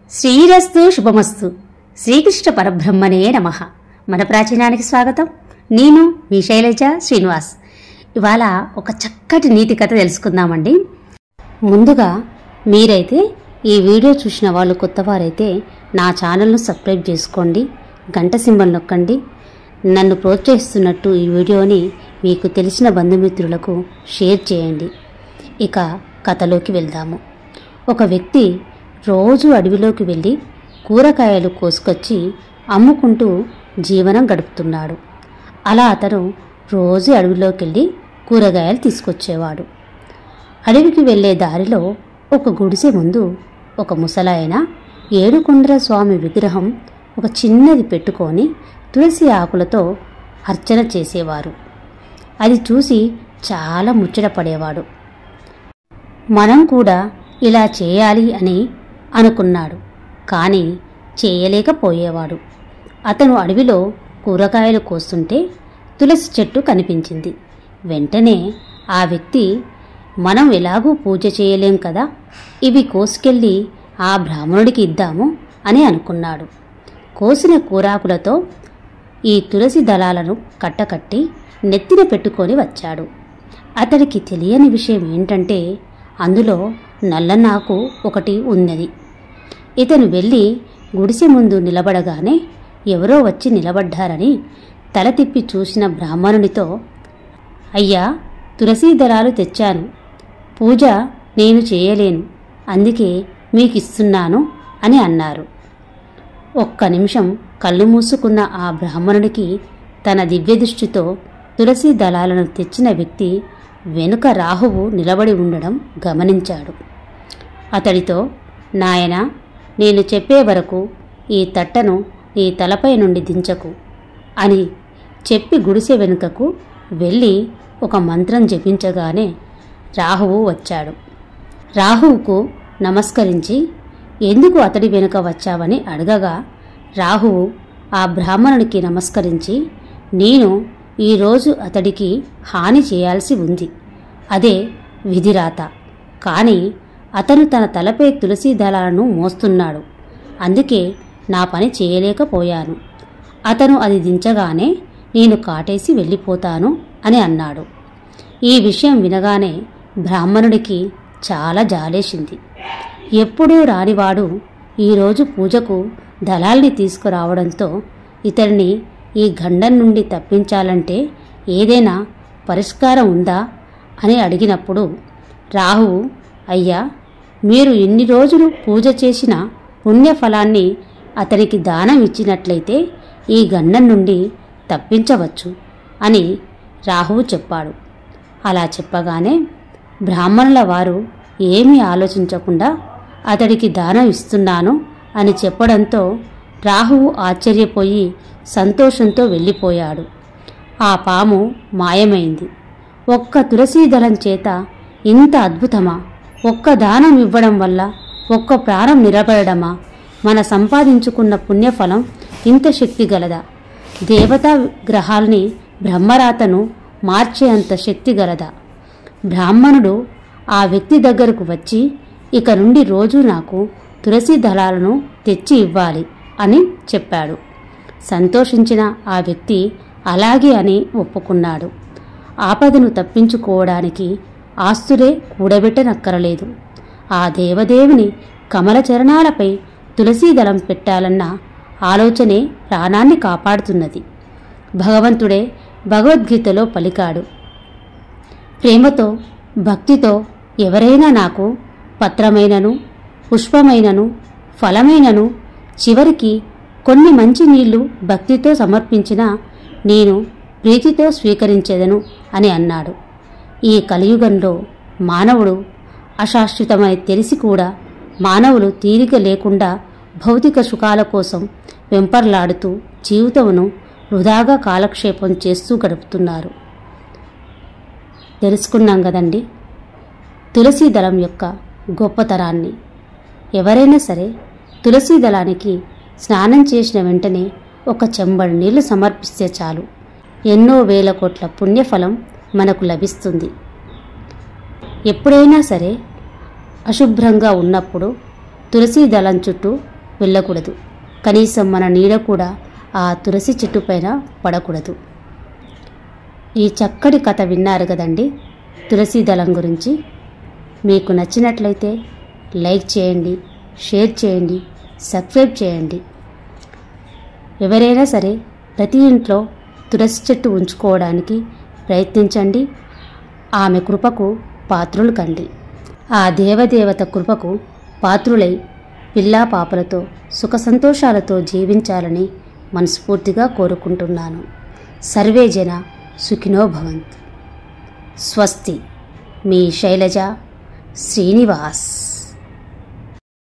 శ్రీరస్తు శుభమస్తు శ్రీకృష్ణ పరబ్రహ్మణే నమ మన ప్రాచీనానికి స్వాగతం నేను మీ శైలజ శ్రీనివాస్ ఇవాళ ఒక చక్కటి నీతి కథ తెలుసుకుందామండి ముందుగా మీరైతే ఈ వీడియో చూసిన వాళ్ళు కొత్తవారైతే నా ఛానల్ను సబ్స్క్రైబ్ చేసుకోండి గంట సింబల్ నొక్కండి నన్ను ప్రోత్సహిస్తున్నట్టు ఈ వీడియోని మీకు తెలిసిన బంధుమిత్రులకు షేర్ చేయండి ఇక కథలోకి వెళ్దాము ఒక వ్యక్తి రోజు అడవిలోకి వెళ్ళి కూరగాయలు కోసుకొచ్చి అమ్ముకుంటూ జీవనం గడుపుతున్నాడు అలా అతను రోజు అడవిలోకి వెళ్ళి కూరగాయలు తీసుకొచ్చేవాడు అడవికి వెళ్ళే దారిలో ఒక గుడిసె ముందు ఒక ముసలాయన ఏడుకొండల స్వామి విగ్రహం ఒక చిన్నది పెట్టుకొని తులసి ఆకులతో అర్చన చేసేవారు అది చూసి చాలా ముచ్చటపడేవాడు మనం కూడా ఇలా చేయాలి అని అనుకున్నాడు కానీ చేయలేకపోయేవాడు అతను అడవిలో కూరగాయలు కోస్తుంటే తులసి చెట్టు కనిపించింది వెంటనే ఆ వ్యక్తి మనం ఎలాగూ పూజ చేయలేం కదా ఇవి కోసుకెళ్ళి ఆ బ్రాహ్మణుడికి ఇద్దాము అని అనుకున్నాడు కోసిన కూరాకులతో ఈ తులసి దళాలను కట్టకట్టి నెత్తిన పెట్టుకొని వచ్చాడు అతడికి తెలియని విషయం ఏంటంటే అందులో నల్లనాకు ఒకటి ఉన్నది ఇతను వెళ్ళి గుడిసె ముందు నిలబడగానే ఎవరో వచ్చి నిలబడ్డారని తల తిప్పి చూసిన బ్రాహ్మణునితో అయ్యా తులసీ దళాలు తెచ్చాను పూజ నేను చేయలేను అందుకే మీకిస్తున్నాను అని అన్నారు ఒక్క నిమిషం కళ్ళు మూసుకున్న ఆ బ్రాహ్మణుడికి తన దివ్యదృష్టితో తులసి దళాలను తెచ్చిన వ్యక్తి వెనుక రాహువు నిలబడి ఉండడం గమనించాడు అతడితో నాయన నేను చెప్పే వరకు ఈ తట్టను నీ తలపై నుండి దించకు అని చెప్పి గుడిసె వెనుకకు వెళ్ళి ఒక మంత్రం జపించగానే రాహువు వచ్చాడు రాహువుకు నమస్కరించి ఎందుకు అతడి వెనుక వచ్చావని అడగగా రాహువు ఆ బ్రాహ్మణునికి నమస్కరించి నేను ఈరోజు అతడికి హాని చేయాల్సి ఉంది అదే విధిరాత కానీ అతను తన తలపై తులసి దళాలను మోస్తున్నాడు అందుకే నా పని చేయలేకపోయాను అతను అది దించగానే నేను కాటేసి వెళ్ళిపోతాను అని అన్నాడు ఈ విషయం వినగానే బ్రాహ్మణుడికి చాలా జాలేసింది ఎప్పుడూ రానివాడు ఈరోజు పూజకు దళాల్ని తీసుకురావడంతో ఇతడిని ఈ గండం నుండి తప్పించాలంటే ఏదైనా పరిష్కారం ఉందా అని అడిగినప్పుడు రాహువు అయ్యా మీరు ఇన్ని రోజులు పూజ చేసిన పుణ్యఫలాన్ని అతనికి దానం ఇచ్చినట్లయితే ఈ గండం నుండి తప్పించవచ్చు అని రాహువు చెప్పాడు అలా చెప్పగానే బ్రాహ్మణుల వారు ఏమీ ఆలోచించకుండా అతడికి దానం ఇస్తున్నాను అని చెప్పడంతో రాహువు ఆశ్చర్యపోయి సంతోషంతో వెళ్ళిపోయాడు ఆ పాము మాయమైంది ఒక్క తులసీదళం చేత ఇంత అద్భుతమా ఒక్క దానం ఇవ్వడం వల్ల ఒక్క ప్రాణం నిలబడమా మన సంపాదించుకున్న పుణ్యఫలం ఇంత శక్తి గలదా దేవతా గ్రహాల్ని బ్రహ్మరాతను మార్చే అంత శక్తి గలదా బ్రాహ్మణుడు ఆ వ్యక్తి దగ్గరకు వచ్చి ఇక నుండి రోజు నాకు తులసి దళాలను తెచ్చి ఇవ్వాలి అని చెప్పాడు సంతోషించిన ఆ వ్యక్తి అలాగే అని ఒప్పుకున్నాడు ఆపదను తప్పించుకోవడానికి ఆస్తులే కూడబెట్టనక్కరలేదు ఆ దేవదేవుని కమల చరణాలపై తులసీ దళం పెట్టాలన్న ఆలోచనే ప్రాణాన్ని కాపాడుతున్నది భగవంతుడే భగవద్గీతలో పలికాడు ప్రేమతో భక్తితో ఎవరైనా నాకు పత్రమైనను పుష్పమైనను ఫలమైనను చివరికి కొన్ని మంచి నీళ్లు భక్తితో సమర్పించిన నేను ప్రీతితో స్వీకరించేదను అని అన్నాడు ఈ కలియుగంలో మానవుడు అశాశ్వతమని తెలిసి కూడా మానవులు తీరిక లేకుండా భౌతిక సుఖాల కోసం వెంపర్లాడుతూ జీవితమును వృధాగా కాలక్షేపం చేస్తూ గడుపుతున్నారు తెలుసుకున్నాం కదండి తులసీ దళం యొక్క గొప్పతనాన్ని ఎవరైనా సరే తులసీ దళానికి స్నానం చేసిన వెంటనే ఒక చెంబడి నీళ్లు సమర్పిస్తే చాలు ఎన్నో వేల కోట్ల పుణ్యఫలం మనకు లభిస్తుంది ఎప్పుడైనా సరే అశుభ్రంగా ఉన్నప్పుడు తులసీ దళం చుట్టూ వెళ్ళకూడదు కనీసం మన నీడ కూడా ఆ తులసి చెట్టు పైన పడకూడదు ఈ చక్కటి కథ విన్నారు కదండి తులసి దళం గురించి మీకు నచ్చినట్లయితే లైక్ చేయండి షేర్ చేయండి సబ్స్క్రైబ్ చేయండి ఎవరైనా సరే ప్రతి ఇంట్లో తులసి చెట్టు ఉంచుకోవడానికి ప్రయత్నించండి ఆమె కృపకు పాత్రులు కండి ఆ దేవదేవత కృపకు పాత్రులై పిల్లా పాపలతో సుఖ సంతోషాలతో జీవించాలని మనస్ఫూర్తిగా కోరుకుంటున్నాను సర్వే జన సుఖినో భవంత్ స్వస్తి మీ శైలజ శ్రీనివాస్